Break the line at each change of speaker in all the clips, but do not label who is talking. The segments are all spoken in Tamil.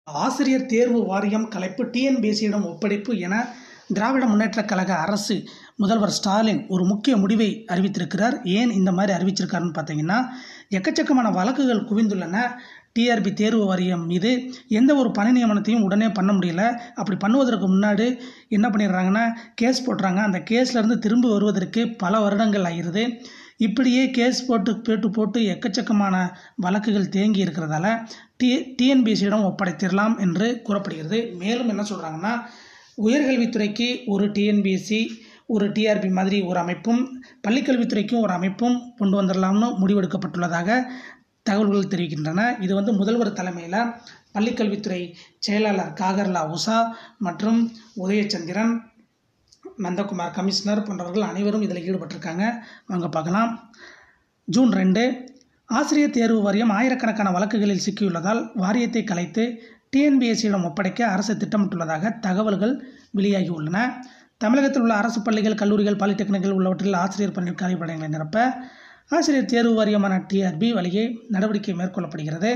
ஆசிரியர் தேர்வு வாரியம் கலைப்பு டிஎன்பிஎஸ்சியிடம் ஒப்படைப்பு என திராவிட முன்னேற்றக் கழக அரசு முதல்வர் ஸ்டாலின் ஒரு முக்கிய முடிவை அறிவித்திருக்கிறார் ஏன் இந்த மாதிரி அறிவிச்சிருக்காருன்னு பார்த்தீங்கன்னா எக்கச்சக்கமான வழக்குகள் குவிந்துள்ளன டிஆர்பி தேர்வு வாரியம் மீது எந்த ஒரு பணி நியமனத்தையும் உடனே பண்ண முடியல அப்படி பண்ணுவதற்கு முன்னாடி என்ன பண்ணிடுறாங்கன்னா கேஸ் போட்டுறாங்க அந்த கேஸ்லேருந்து திரும்பி வருவதற்கு பல வருடங்கள் ஆகிறது இப்படியே கேஸ் போட்டு போட்டு போட்டு எக்கச்சக்கமான வழக்குகள் தேங்கி இருக்கிறதால டி டிஎன்பிஎஸ்சியிடம் ஒப்படைத்திடலாம் என்று கூறப்படுகிறது மேலும் என்ன சொல்கிறாங்கன்னா உயர்கல்வித்துறைக்கு ஒரு டிஎன்பிஎஸ்சி ஒரு டிஆர்பி மாதிரி ஒரு அமைப்பும் பள்ளிக்கல்வித்துறைக்கும் ஒரு அமைப்பும் கொண்டு வந்துடலாம்னு முடிவெடுக்கப்பட்டுள்ளதாக தகவல்கள் தெரிவிக்கின்றன இது வந்து முதல்வர் தலைமையில் பள்ளிக்கல்வித்துறை செயலாளர் காகர்லா உஷா மற்றும் உதயச்சந்திரன் நந்தகுமார் கமிஷனர் போன்றவர்கள் அனைவரும் இதில் ஈடுபட்டிருக்காங்க வாங்க பார்க்கலாம் ஜூன் ரெண்டு ஆசிரியர் தேர்வு வாரியம் ஆயிரக்கணக்கான வழக்குகளில் சிக்கியுள்ளதால் வாரியத்தை கலைத்து டிஎன்பிஎஸ்சியிடம் ஒப்படைக்க அரசு திட்டமிட்டுள்ளதாக தகவல்கள் வெளியாகி உள்ளன தமிழகத்தில் உள்ள அரசு பள்ளிகள் கல்லூரிகள் பாலிடெக்னிக்கள் உள்ளவற்றில் ஆசிரியர் பணியில் காலிப்படைகளை நிரப்ப ஆசிரியர் தேர்வு வாரியமான டிஆர்பி வழியே நடவடிக்கை மேற்கொள்ளப்படுகிறது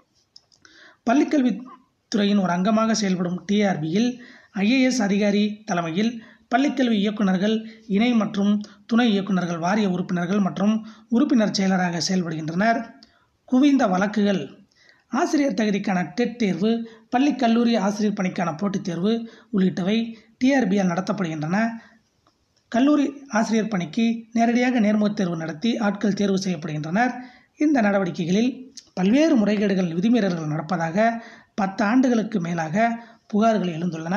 பள்ளிக்கல்வித்துறையின் ஒரு அங்கமாக செயல்படும் டிஆர்பியில் ஐஏஎஸ் அதிகாரி தலைமையில் பள்ளிக்கல்வி இயக்குநர்கள் இணை மற்றும் துணை இயக்குநர்கள் வாரிய உறுப்பினர்கள் மற்றும் உறுப்பினர் செயலராக செயல்படுகின்றனர் குவிந்த வழக்குகள் ஆசிரியர் தகுதிக்கான டெட் தேர்வு பள்ளி கல்லூரி ஆசிரியர் பணிக்கான போட்டித் தேர்வு உள்ளிட்டவை டிஆர்பியால் நடத்தப்படுகின்றன கல்லூரி ஆசிரியர் பணிக்கு நேரடியாக நேர்முகத் தேர்வு நடத்தி ஆட்கள் தேர்வு செய்யப்படுகின்றனர் இந்த நடவடிக்கைகளில் பல்வேறு முறைகேடுகள் விதிமீறல்கள் நடப்பதாக பத்து ஆண்டுகளுக்கு மேலாக புகார்கள் எழுந்துள்ளன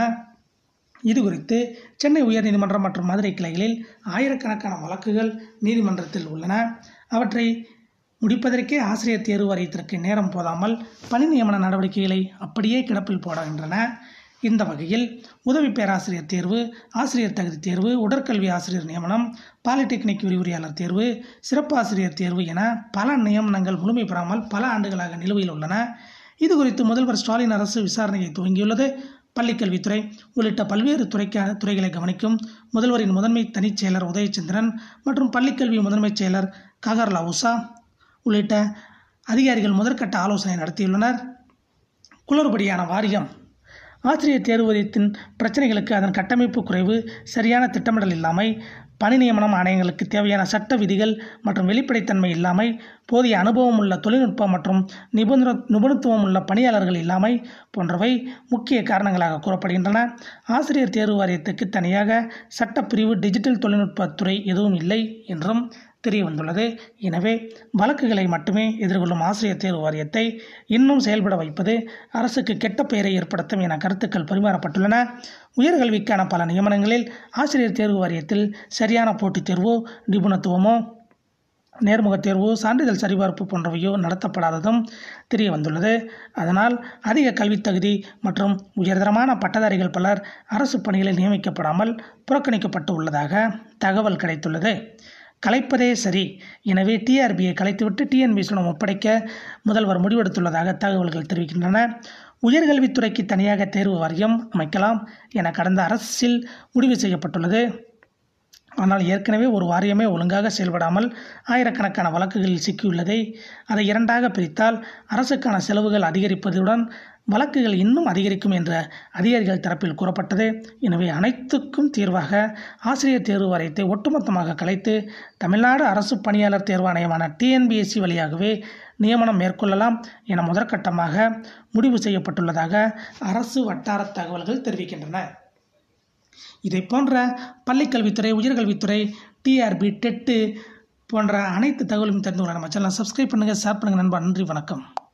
இது குறித்து சென்னை உயர்நீதிமன்றம் மற்றும் மதுரை கிளைகளில் ஆயிரக்கணக்கான வழக்குகள் நீதிமன்றத்தில் உள்ளன அவற்றை முடிப்பதற்கே ஆசிரியர் தேர்வு வாரியத்திற்கு நேரம் போதாமல் பணி நியமன நடவடிக்கைகளை அப்படியே கிடப்பில் போடுகின்றன இந்த வகையில் உதவி பேராசிரியர் தேர்வு ஆசிரியர் தகுதி தேர்வு உடற்கல்வி ஆசிரியர் நியமனம் பாலிடெக்னிக் விரிவுரையாளர் தேர்வு சிறப்பு ஆசிரியர் தேர்வு என பல நியமனங்கள் முழுமை பெறாமல் பல ஆண்டுகளாக நிலுவையில் உள்ளன இது குறித்து முதல்வர் ஸ்டாலின் அரசு விசாரணையை துவங்கியுள்ளது பள்ளிக்கல்வித்துறை உள்ளிட்ட பல்வேறு துறைக்கான துறைகளை கவனிக்கும் முதல்வரின் முதன்மை தனிச் செயலர் உதயச்சந்திரன் மற்றும் பள்ளிக்கல்வி முதன்மைச் செயலர் ககர்லா உஷா உள்ளிட்ட அதிகாரிகள் முதற்கட்ட ஆலோசனை நடத்தியுள்ளனர் குளறுபடியான வாரியம் ஆசிரியர் தேர்வு வாரியத்தின் பிரச்சனைகளுக்கு அதன் கட்டமைப்பு குறைவு சரியான திட்டமிடல் இல்லாமை பணி நியமனம் ஆணையங்களுக்கு தேவையான சட்ட விதிகள் மற்றும் வெளிப்படைத்தன்மை இல்லாமை போதிய அனுபவம் உள்ள தொழில்நுட்பம் மற்றும் நிபுணர் நிபுணத்துவம் உள்ள பணியாளர்கள் இல்லாமை போன்றவை முக்கிய காரணங்களாக கூறப்படுகின்றன ஆசிரியர் தேர்வு வாரியத்துக்கு தனியாக சட்டப்பிரிவு டிஜிட்டல் தொழில்நுட்பத்துறை எதுவும் இல்லை என்றும் தெரிய வந்துள்ளது எனவே வழக்குகளை மட்டுமே எதிர்கொள்ளும் ஆசிரியர் தேர்வு வாரியத்தை இன்னும் செயல்பட வைப்பது அரசுக்கு கெட்ட பெயரை ஏற்படுத்தும் என கருத்துக்கள் பரிமாறப்பட்டுள்ளன உயர்கல்விக்கான பல நியமனங்களில் ஆசிரியர் தேர்வு வாரியத்தில் சரியான போட்டித் தேர்வோ நிபுணத்துவமோ நேர்முகத் தேர்வு சான்றிதழ் சரிபார்ப்பு போன்றவையோ நடத்தப்படாததும் தெரிய வந்துள்ளது அதனால் அதிக கல்வித் தகுதி மற்றும் உயர்தரமான பட்டதாரிகள் பலர் அரசு பணிகளில் நியமிக்கப்படாமல் புறக்கணிக்கப்பட்டு உள்ளதாக தகவல் கிடைத்துள்ளது கலைப்பதே சரி எனவே டிஆர்பியை கலைத்துவிட்டு டிஎன்பிஎஸ்சியிடம் ஒப்படைக்க முதல்வர் முடிவெடுத்துள்ளதாக தகவல்கள் தெரிவிக்கின்றன உயர்கல்வித்துறைக்கு தனியாக தேர்வு வாரியம் அமைக்கலாம் என கடந்த அரசில் முடிவு செய்யப்பட்டுள்ளது ஆனால் ஏற்கனவே ஒரு வாரியமே ஒழுங்காக செயல்படாமல் ஆயிரக்கணக்கான வழக்குகளில் சிக்கியுள்ளதை அதை இரண்டாக பிரித்தால் அரசுக்கான செலவுகள் அதிகரிப்பதுடன் வழக்குகள் இன்னும் அதிகரிக்கும் என்ற அதிகாரிகள் தரப்பில் கூறப்பட்டது எனவே அனைத்துக்கும் தீர்வாக ஆசிரியர் தேர்வு வாரியத்தை ஒட்டுமொத்தமாக கலைத்து தமிழ்நாடு அரசு பணியாளர் தேர்வாணையமான டிஎன்பிஎஸ்சி வழியாகவே நியமனம் மேற்கொள்ளலாம் என முதற்கட்டமாக முடிவு செய்யப்பட்டுள்ளதாக அரசு வட்டார தகவல்கள் தெரிவிக்கின்றன இதை போன்ற பள்ளிக்கல்வித்துறை உயர்கல்வித்துறை டிஆர்பி டெட்டு போன்ற அனைத்து தகவலும் தெரிந்து கொள்ள நம்ம சேனலை சப்ஸ்கிரைப் பண்ணுங்கள் ஷேர் பண்ணுங்கள் நண்பா நன்றி வணக்கம்